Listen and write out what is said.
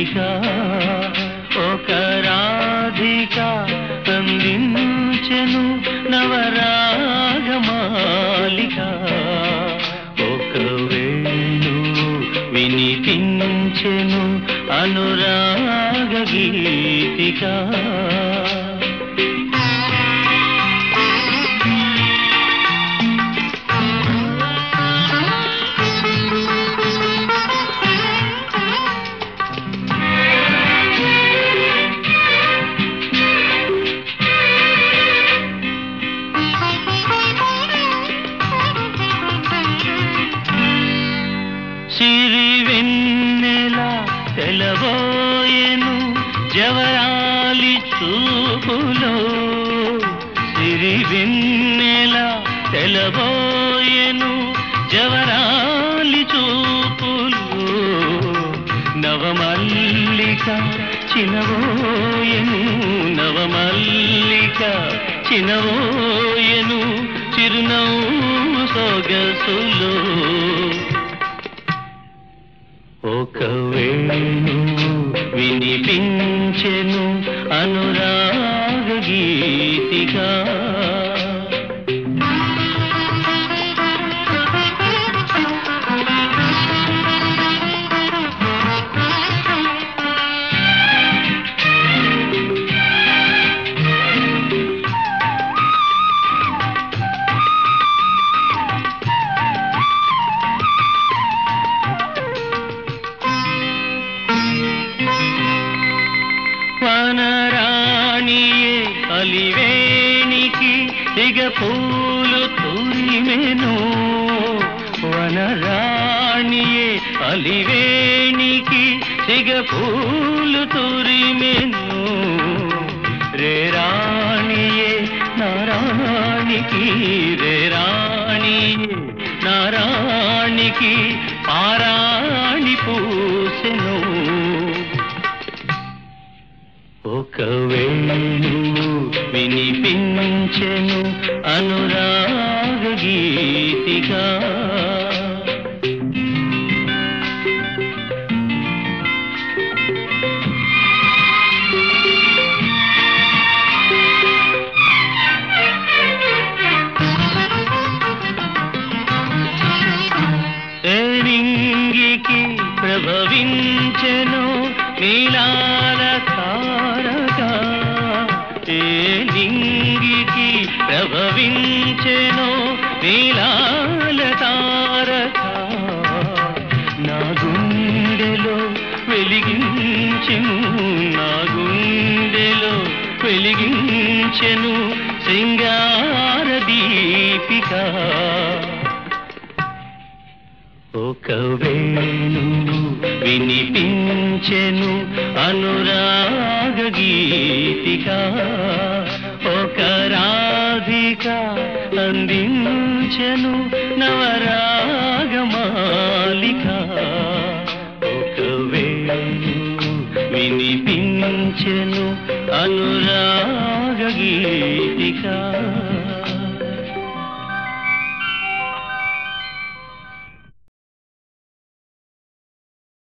గీతిక ఒక రాధిక అందించెను నవరాగమాలిక ఒక వేణు వినిపించెను అనురాగ గీతిక సిరి వెన్నెల తెలబోయెను జవరాలి చూపులో సిరి వెన్నెల తెలబోయెను జవరాలి చూపులో నవమల్లిక చినవోయెను నవమల్లిక చినవోయెను చిరునవ్వు సొగసులో ఒక వేణు వినిపించెను అనురాగ గీతిగా వనరాణియే అలివేణికి దిగ పూలు తూరిమెను వనరాణియే అలివేణికి దిగ పూలు తూరిమెను రే రాణియే నారాణికి రే రాణియే నారాణికి పారాణి పూసెను ఒక వేణు వినిపించెను అనురాగ గీతిగా నింగికి ప్రభవించెను నీలాల తారక ఏ లింగికి ప్రభవించెను నీలాల తారక నా గుండెలో వెలిగించెను నా గుండెలో వెలిగించెను సింగార దీపిక ఒక వేణు వినిపించెను అనురాగ గీతిక ఒక రాధిక అందించెను నవరాగమాలిక ఒక వేణు వినిపించెను అనురాగ గీతిక